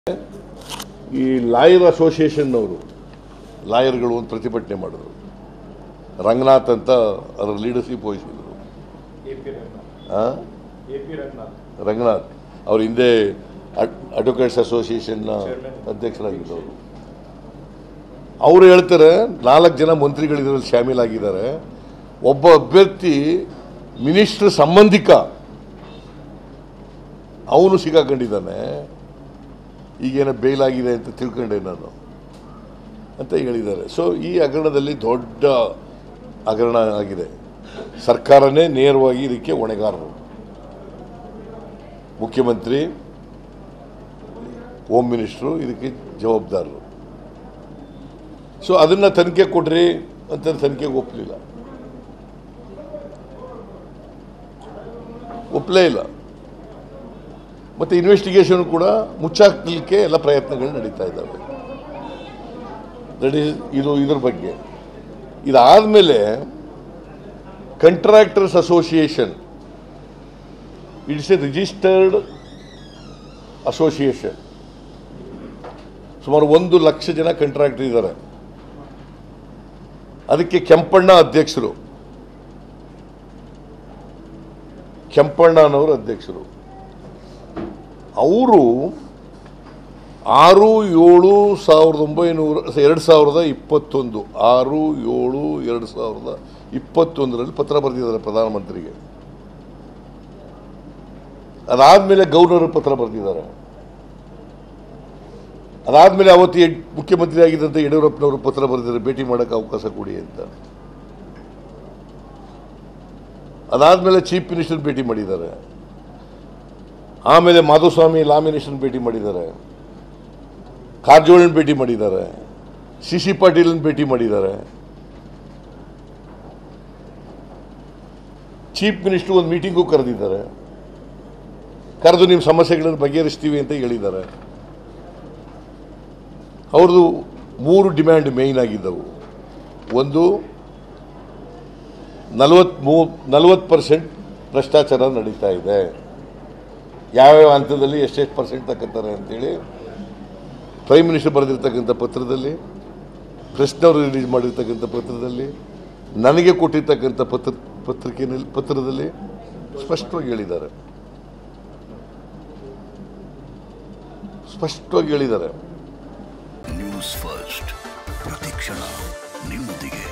ಈ ಲಾಯರ್ ಅಸೋಸಿಯೇಷನ್ನವರು ಲಾಯರ್ಗಳು ಒಂದು ಪ್ರತಿಭಟನೆ ಮಾಡಿದ್ರು ರಂಗನಾಥ್ ಅಂತ ಅದರ ಲೀಡರ್ಶಿಪ್ ವಹಿಸಿದ್ರು ಎ ಪಿ ರಂಗನಾಥ್ ಆ? ಎ ಪಿ ರಂಗನಾಥ್ ರಂಗನಾಥ್ ಅವ್ರ ಹಿಂದೆ ಅಡ್ವೊಕೇಟ್ಸ್ ಅಸೋಸಿಯೇಷನ್ನ Chairman. ಅಧ್ಯಕ್ಷರಾಗಿದ್ದವರು ಅವರು ಹೇಳ್ತಾರೆ ನಾಲ್ಕು ಜನ ಮಂತ್ರಿಗಳು ಇದರಲ್ಲಿ ಶಾಮೀಲಾಗಿದ್ದಾರೆ ಒಬ್ಬ ಅಭ್ಯರ್ಥಿ ಮಿನಿಸ್ಟರ್ ಸಂಬಂಧಿಕ ಅವನು ಸಿಗಾಕೊಂಡಿದ್ದಾನೆ ಈಗೇನೋ ಬೇಲ್ ಆಗಿದೆ ಅಂತ ತಿಳ್ಕೊಂಡೆ ನಾನು ಅಂತ ಹೇಳಿದ್ದಾರೆ ಸೊ ಈ ಹಗರಣದಲ್ಲಿ ದೊಡ್ಡ ಹಗರಣ ಆಗಿದೆ ಸರ್ಕಾರನೇ ನೇರವಾಗಿ ಇದಕ್ಕೆ ಹೊಣೆಗಾರರು ಮುಖ್ಯಮಂತ್ರಿ ಹೋಮ್ ಮಿನಿಸ್ಟ್ರು ಇದಕ್ಕೆ ಜವಾಬ್ದಾರರು ಸೊ ಅದನ್ನು ತನಿಖೆ ಕೊಡ್ರಿ ಅಂತ ತನಿಖೆಗೆ ಒಪ್ಪಲಿಲ್ಲ ಒಪ್ಪಲೇ ಇಲ್ಲ ಮತ್ತು ಇನ್ವೆಸ್ಟಿಗೇಷನ್ ಕೂಡ ಮುಚ್ಚಾಕಲಿಕ್ಕೆ ಎಲ್ಲ ಪ್ರಯತ್ನಗಳು ನಡೀತಾ ಇದ್ದಾವೆ ದಟ್ ಈಸ್ ಇದು ಇದ್ರ ಬಗ್ಗೆ ಇದಾದಮೇಲೆ contractors association it's a registered association ಸುಮಾರು ಒಂದು ಲಕ್ಷ ಜನ ಕಂಟ್ರಾಕ್ಟರ್ ಇದ್ದಾರೆ ಅದಕ್ಕೆ ಕೆಂಪಣ್ಣ ಅಧ್ಯಕ್ಷರು ಕೆಂಪಣ್ಣನವರು ಅಧ್ಯಕ್ಷರು ಅವರು ಆರು ಏಳು ಸಾವಿರದ ಒಂಬೈನೂರ ಎರಡು ಸಾವಿರದ ಇಪ್ಪತ್ತೊಂದು ಆರು ಏಳು ಎರಡು ಸಾವಿರದ ಇಪ್ಪತ್ತೊಂದರಲ್ಲಿ ಪತ್ರ ಬರೆದಿದ್ದಾರೆ ಪ್ರಧಾನಮಂತ್ರಿಗೆ ಅದಾದಮೇಲೆ ಗವರ್ನರ್ ಪತ್ರ ಬರೆದಿದ್ದಾರೆ ಅದಾದಮೇಲೆ ಅವತ್ತು ಯಡ್- ಮುಖ್ಯಮಂತ್ರಿ ಆಗಿದ್ದಂಥ ಯಡಿಯೂರಪ್ಪನವರು ಪತ್ರ ಬರೆದಿದ್ದಾರೆ ಭೇಟಿ ಮಾಡೋಕ್ಕೆ ಅವಕಾಶ ಕೊಡಿ ಅಂತ ಅದಾದಮೇಲೆ ಚೀಫ್ ಮಿನಿಸ್ಟರ್ ಭೇಟಿ ಮಾಡಿದ್ದಾರೆ ಆಮೇಲೆ ಮಾಧುಸ್ವಾಮಿ ಲಾ ಮಿನಿಸ್ಟರ್ ಭೇಟಿ ಮಾಡಿದ್ದಾರೆ ಕಾರಜೋಳನ್ ಭೇಟಿ ಮಾಡಿದ್ದಾರೆ ಸಿ ಸಿ ಪಾಟೀಲನ್ ಭೇಟಿ ಮಾಡಿದ್ದಾರೆ ಚೀಫ್ ಮಿನಿಸ್ಟರ್ ಒಂದು ಮೀಟಿಂಗೂ ಕರೆದಿದ್ದಾರೆ ಕರೆದು ನಿಮ್ಮ ಸಮಸ್ಯೆಗಳನ್ನು ಬಗೆಹರಿಸ್ತೀವಿ ಅಂತ ಹೇಳಿದ್ದಾರೆ ಅವ್ರದ್ದು ಮೂರು ಡಿಮ್ಯಾಂಡ್ ಮೇಯ್ನ್ ಆಗಿದ್ದವು ಒಂದು ನಲವತ್ಮೂ ನಲವತ್ತು ಪರ್ಸೆಂಟ್ ಭ್ರಷ್ಟಾಚಾರ ನಡೀತಾ ಇದೆ ಯಾವ್ಯಾವ ಹಂತದಲ್ಲಿ ಎಷ್ಟೆಷ್ಟು ಪರ್ಸೆಂಟ್ ತಕ್ಕಂತಾರೆ ಅಂತೇಳಿ ಪ್ರೈಮ್ ಮಿನಿಸ್ಟರ್ ಬರೆದಿರ್ತಕ್ಕಂಥ ಪತ್ರದಲ್ಲಿ ಕೃಷ್ಣವರು ರಿಲೀಸ್ ಮಾಡಿರ್ತಕ್ಕಂಥ ಪತ್ರದಲ್ಲಿ ನನಗೆ ಕೊಟ್ಟಿರ್ತಕ್ಕಂಥ ಪತ್ರ ಪತ್ರಿಕೆಯಲ್ಲಿ ಪತ್ರದಲ್ಲಿ ಸ್ಪಷ್ಟವಾಗಿ ಹೇಳಿದ್ದಾರೆ ಸ್ಪಷ್ಟವಾಗಿ ಹೇಳಿದ್ದಾರೆ ನ್ಯೂಸ್ ಫಸ್ಟ್ ಪ್ರತಿಕ್ಷಣ ನಿಮ್ಮೊಂದಿಗೆ